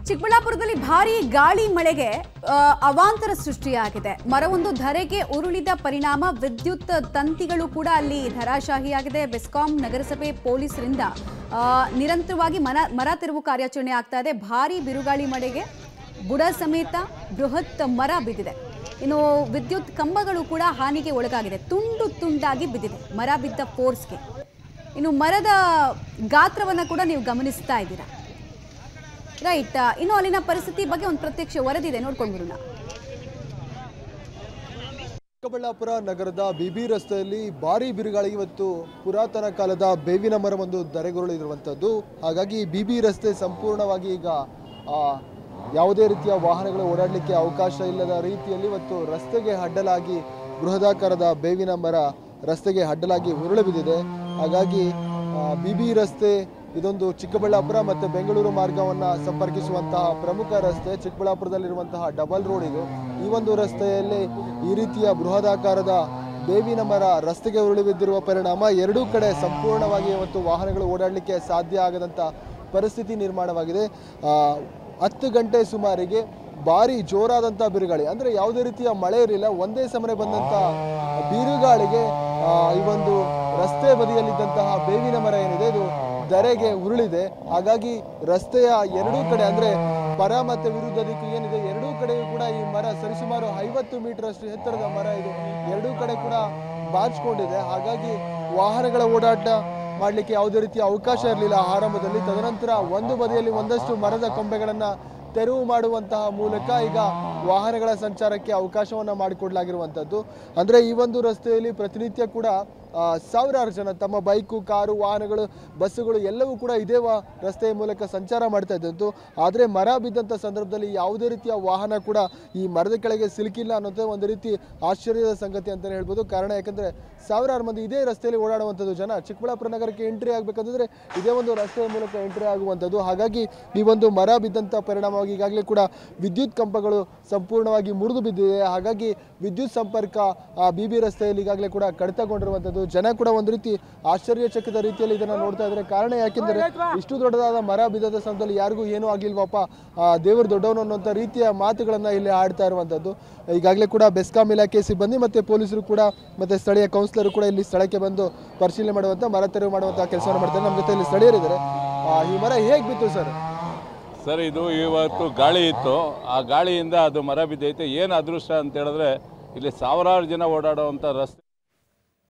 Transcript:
ಚಿಕ್ಕಬಳ್ಳಾಪುರದಲ್ಲಿ ಭಾರೀ ಗಾಳಿ ಮಳೆಗೆ ಆ, ಅವಾಂತರ ಸೃಷ್ಟಿಯಾಗಿದೆ ಮರವೊಂದು ಧರೆಗೆ ಉರುಳಿದ ಪರಿಣಾಮ ವಿದ್ಯುತ್ ತಂತಿಗಳು ಕೂಡ ಅಲ್ಲಿ ಧರಾಶಾಹಿಯಾಗಿದೆ ಬೆಸ್ಕಾಂ ನಗರಸಭೆ ಪೊಲೀಸರಿಂದ ಆ, ನಿರಂತರವಾಗಿ ಮರ ಮರ ತೆರವು ಕಾರ್ಯಾಚರಣೆ ಆಗ್ತಾ ಇದೆ ಭಾರೀ ಬಿರುಗಾಳಿ ಮಳೆಗೆ ಬುಡ ಸಮೇತ ಬೃಹತ್ ಮರ ಬಿದ್ದಿದೆ ಇನ್ನು ವಿದ್ಯುತ್ ಕಂಬಗಳು ಕೂಡ ಹಾನಿಗೆ ಒಳಗಾಗಿದೆ ತುಂಡು ತುಂಡಾಗಿ ಬಿದ್ದಿದೆ ಮರ ಬಿದ್ದ ಫೋರ್ಸ್ಗೆ ಇನ್ನು ಮರದ ಗಾತ್ರವನ್ನು ಕೂಡ ನೀವು ಗಮನಿಸ್ತಾ ಇದ್ದೀರಾ ರೈಟ್ ಇನ್ನು ಅಲ್ಲಿನ ಪರಿಸ್ಥಿತಿ ಬಗ್ಗೆ ಒಂದು ಪ್ರತ್ಯಕ್ಷ ವರದಿದೆ ನೋಡ್ಕೊಂಡು ಬರೋಣ ಚಿಕ್ಕಬಳ್ಳಾಪುರ ನಗರದ ಬಿಬಿ ರಸ್ತೆಯಲ್ಲಿ ಭಾರಿ ಬಿರುಗಾಳಿಗೆ ಇವತ್ತು ಪುರಾತನ ಕಾಲದ ಬೇವಿನ ಮರವೊಂದು ಧರೆಗುರುಳಿರುವಂಥದ್ದು ಹಾಗಾಗಿ ಬಿಬಿ ರಸ್ತೆ ಸಂಪೂರ್ಣವಾಗಿ ಈಗ ಆ, ಯಾವುದೇ ರೀತಿಯ ವಾಹನಗಳು ಓಡಾಡಲಿಕ್ಕೆ ಅವಕಾಶ ಇಲ್ಲದ ರೀತಿಯಲ್ಲಿ ಇವತ್ತು ರಸ್ತೆಗೆ ಅಡ್ಡಲಾಗಿ ಬೃಹದಾಕಾರದ ಬೇವಿನ ಮರ ರಸ್ತೆಗೆ ಅಡ್ಡಲಾಗಿ ಉರುಳು ಬಿದ್ದಿದೆ ಹಾಗಾಗಿ ಬಿಬಿ ರಸ್ತೆ ಇದೊಂದು ಚಿಕ್ಕಬಳ್ಳಾಪುರ ಮತ್ತು ಬೆಂಗಳೂರು ಮಾರ್ಗವನ್ನು ಸಂಪರ್ಕಿಸುವಂತಹ ಪ್ರಮುಖ ರಸ್ತೆ ಚಿಕ್ಕಬಳ್ಳಾಪುರದಲ್ಲಿರುವಂತಹ ಡಬಲ್ ರೋಡ್ ಇದು ಈ ಒಂದು ರಸ್ತೆಯಲ್ಲಿ ಈ ರೀತಿಯ ಬೃಹದಾಕಾರದ ಬೇವಿನ ಮರ ರಸ್ತೆಗೆ ಉರುಳಿ ಬಿದ್ದಿರುವ ಪರಿಣಾಮ ಎರಡೂ ಕಡೆ ಸಂಪೂರ್ಣವಾಗಿ ಇವತ್ತು ವಾಹನಗಳು ಓಡಾಡಲಿಕ್ಕೆ ಸಾಧ್ಯ ಆಗದಂಥ ಪರಿಸ್ಥಿತಿ ನಿರ್ಮಾಣವಾಗಿದೆ ಆ, ಹತ್ತು ಗಂಟೆ ಸುಮಾರಿಗೆ ಭಾರಿ ಜೋರಾದಂಥ ಬಿರುಗಾಳಿ ಅಂದರೆ ಯಾವುದೇ ರೀತಿಯ ಮಳೆ ಇರಲಿಲ್ಲ ಒಂದೇ ಸಮನೆ ಬಂದಂಥ ಬಿರುಗಾಳಿಗೆ ಆ, ಈ ಒಂದು ರಸ್ತೆ ಬದಿಯಲ್ಲಿದ್ದಂತಹ ಬೇವಿನ ಮರ ಏನಿದೆ ಇದು ಧರೆಗೆ ಉರುಳಿದೆ ಹಾಗಾಗಿ ರಸ್ತೆಯ ಎರಡೂ ಕಡೆ ಅಂದ್ರೆ ಪರ ಮತ್ತೆ ವಿರುದ್ಧ ದಿಕ್ಕು ಏನಿದೆ ಎರಡೂ ಕಡೆಯೂ ಕೂಡ ಈ ಮರ ಸರಿಸುಮಾರು ಐವತ್ತು ಮೀಟರ್ ಅಷ್ಟು ಎತ್ತರದ ಮರ ಇದು ಎರಡೂ ಕಡೆ ಕೂಡ ಬಾಚಿಕೊಂಡಿದೆ ಹಾಗಾಗಿ ವಾಹನಗಳ ಓಡಾಟ ಮಾಡಲಿಕ್ಕೆ ಯಾವುದೇ ರೀತಿಯ ಅವಕಾಶ ಇರಲಿಲ್ಲ ಆರಂಭದಲ್ಲಿ ತದನಂತರ ಒಂದು ಬದಿಯಲ್ಲಿ ಒಂದಷ್ಟು ಮರದ ಕೊಂಬೆಗಳನ್ನ ತೆರವು ಮಾಡುವಂತಹ ಮೂಲಕ ಈಗ ವಾಹನಗಳ ಸಂಚಾರಕ್ಕೆ ಅವಕಾಶವನ್ನು ಮಾಡಿಕೊಡ್ಲಾಗಿರುವಂಥದ್ದು ಅಂದರೆ ಈ ಒಂದು ರಸ್ತೆಯಲ್ಲಿ ಪ್ರತಿನಿತ್ಯ ಕೂಡ ಆ, ಸಾವಿರಾರು ಜನ ತಮ್ಮ ಬೈಕು ಕಾರು ವಾಹನಗಳು ಬಸ್ಸುಗಳು ಎಲ್ಲವೂ ಕೂಡ ಇದೇ ವಾ ರಸ್ತೆಯ ಮೂಲಕ ಸಂಚಾರ ಮಾಡ್ತಾ ಇದ್ದದ್ದು ಆದರೆ ಮರ ಬಿದ್ದಂಥ ಸಂದರ್ಭದಲ್ಲಿ ಯಾವುದೇ ರೀತಿಯ ವಾಹನ ಕೂಡ ಈ ಮರದ ಕೆಳಗೆ ಸಿಲುಕಿಲ್ಲ ಅನ್ನೋದೇ ಒಂದು ರೀತಿ ಆಶ್ಚರ್ಯದ ಸಂಗತಿ ಅಂತಲೇ ಹೇಳ್ಬೋದು ಕಾರಣ ಯಾಕಂದರೆ ಸಾವಿರಾರು ಮಂದಿ ಇದೇ ರಸ್ತೆಯಲ್ಲಿ ಓಡಾಡುವಂಥದ್ದು ಜನ ಚಿಕ್ಕಬಳ್ಳಾಪುರ ನಗರಕ್ಕೆ ಎಂಟ್ರಿ ಆಗಬೇಕಂತಂದ್ರೆ ಇದೇ ಒಂದು ರಸ್ತೆಯ ಮೂಲಕ ಎಂಟ್ರಿ ಆಗುವಂಥದ್ದು ಹಾಗಾಗಿ ಈ ಒಂದು ಮರ ಬಿದ್ದಂಥ ಪರಿಣಾಮವಾಗಿ ಈಗಾಗಲೇ ಕೂಡ ವಿದ್ಯುತ್ ಕಂಬಗಳು ಸಂಪೂರ್ಣವಾಗಿ ಮುರಿದು ಬಿದ್ದಿದೆ ಹಾಗಾಗಿ ವಿದ್ಯುತ್ ಸಂಪರ್ಕ ಬಿ ಬಿ ರಸ್ತೆಯಲ್ಲಿ ಈಗಾಗಲೇ ಕೂಡ ಕಡಿತಗೊಂಡಿರುವಂಥದ್ದು ಜನ ಕೂಡ ಒಂದು ರೀತಿ ಆಶ್ಚರ್ಯಚಕಿತ ರೀತಿಯಲ್ಲಿ ಇದನ್ನು ನೋಡ್ತಾ ಇದ್ದಾರೆ ಕಾರಣ ಯಾಕೆಂದರೆ ಇಷ್ಟು ದೊಡ್ಡದಾದ ಮರ ಬಿದ್ದಂಥ ಸಮಯದಲ್ಲಿ ಯಾರಿಗೂ ಏನೂ ಆಗಿಲ್ವಪ್ಪ ಆ, ದೇವರು ದೊಡ್ಡವನು ಅನ್ನುವಂಥ ರೀತಿಯ ಮಾತುಗಳನ್ನು ಇಲ್ಲಿ ಆಡ್ತಾ ಇರುವಂಥದ್ದು ಈಗಾಗಲೇ ಕೂಡ ಬೆಸ್ಕಾಂ ಇಲಾಖೆ ಸಿಬ್ಬಂದಿ ಮತ್ತು ಪೊಲೀಸರು ಕೂಡ ಮತ್ತು ಸ್ಥಳೀಯ ಕೌನ್ಸಿಲರು ಕೂಡ ಇಲ್ಲಿ ಸ್ಥಳಕ್ಕೆ ಬಂದು ಪರಿಶೀಲನೆ ಮಾಡುವಂಥ ಮರ ತೆರವು ಮಾಡುವಂಥ ಕೆಲಸವನ್ನು ಮಾಡ್ತಾರೆ ನಮ್ಮ ಜೊತೆ ಇಲ್ಲಿ ಸ್ಥಳೀಯರಿದ್ದಾರೆ ಆ, ಈ ಮರ ಹೇಗೆ ಬಿತ್ತು ಸರ್ ಸರ್ ಇದು ಇವತ್ತು ಗಾಳಿ ಇತ್ತು ಆ ಗಾಳಿಯಿಂದ ಅದು ಮರ ಬಿದ್ದೈತೆ ಏನು ಅದೃಷ್ಟ ಅಂತ ಹೇಳಿದ್ರೆ ಇಲ್ಲಿ ಸಾವಿರಾರು ಜನ ಓಡಾಡುವಂಥ ರಸ್ತೆ